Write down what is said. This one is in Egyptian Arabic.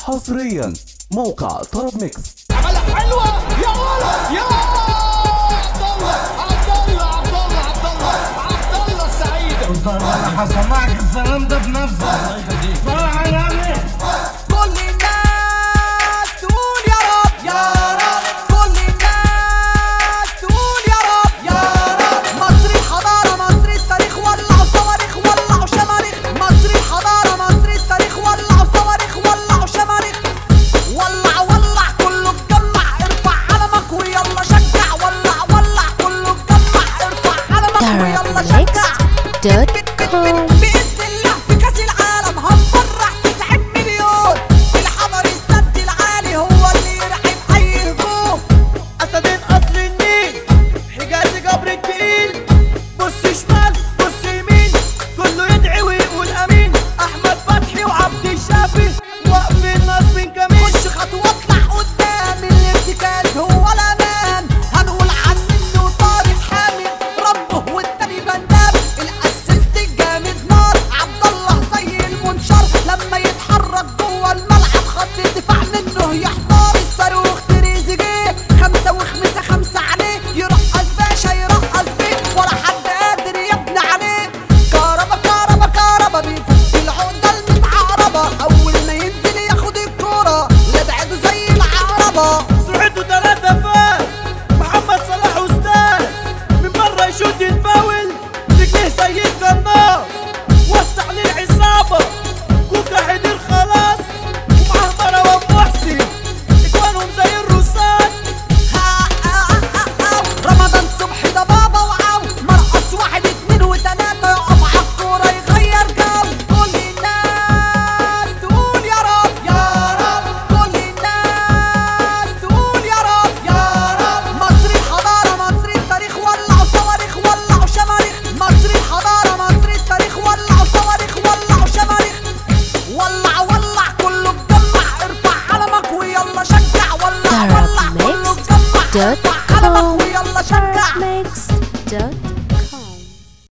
حصريا موقع طرب ميكس عملها حلوة يا ولد يا عبد الله عبد الله عبد الله عبد الله عبد الله السعيد هسمعك السلام ده بنفسك الله يخليك صل على النبي كل الناس تقول يا رب يا رب كل الناس تقول يا رب يا رب مصر الحضارة مصر التاريخ ولعوا صواريخ ولعوا شماريخ مصر الحضارة مصر التاريخ ولعوا صواريخ ولعوا شماريخ ولع ولع كله اتجمع ارفع علمك ويلا شجع ولع ولع كله اتجمع ارفع علمك ويلا شجع Arabmix.com بإذن الله في كأس العالم هنفرح 90 مليون الحضر السد العالي هو اللي يرعب أي هجوم أسدين قصر النيل حجاز جبر التقيل بص شمال بص يمين كله يدعي ويقول أمين أحمد فتحي وعبد الشافي واقفين ناصبين كمين خش خطوة اطلع قدام الارتكاز هو الأمان هنقول عن منه طارق حامد ربه والتاني بندام الاسيست الجامد نار عبد الله زي المنشار لما يتحرك جوه الملعب خط الدفاع منه يحتار الصاروخ تريزيجيه خمسه وخمسه خمسه عليه يرقص باشا يرقص بيه ولا حد قادر يبني عليه كهربا كهربا كهربا بيفك العقده المتعقربه اول ما ينزل ياخد الكوره يبعده زي العقربه سرعته ثلاثة فاز محمد صلاح أستاذ من بره يشوت يتفاول رجليه زي القناص وسع للعصابة كوكا حضر خلاص ومعاه مروان محسن اجوانهم زي الرصاص رمضان صبحي ده بابا وعو مرقص واحد اتنين وتلاتة يقف عالكورة يغير جو كل الناس تقول يا رب يا رب كل الناس تقول يا رب يا رب مصر الحضارة مصر التاريخ ولعوا صواريخ ولعوا شماريخ مصر الحضارة مصر التاريخ ولعوا صواريخ ولعوا شماريخ ولع ولع كله اتجمع ارفع علمك ويلا شجع ولع ولع كله اتجمع ارفع علمك ويلا شجع Arabmix.com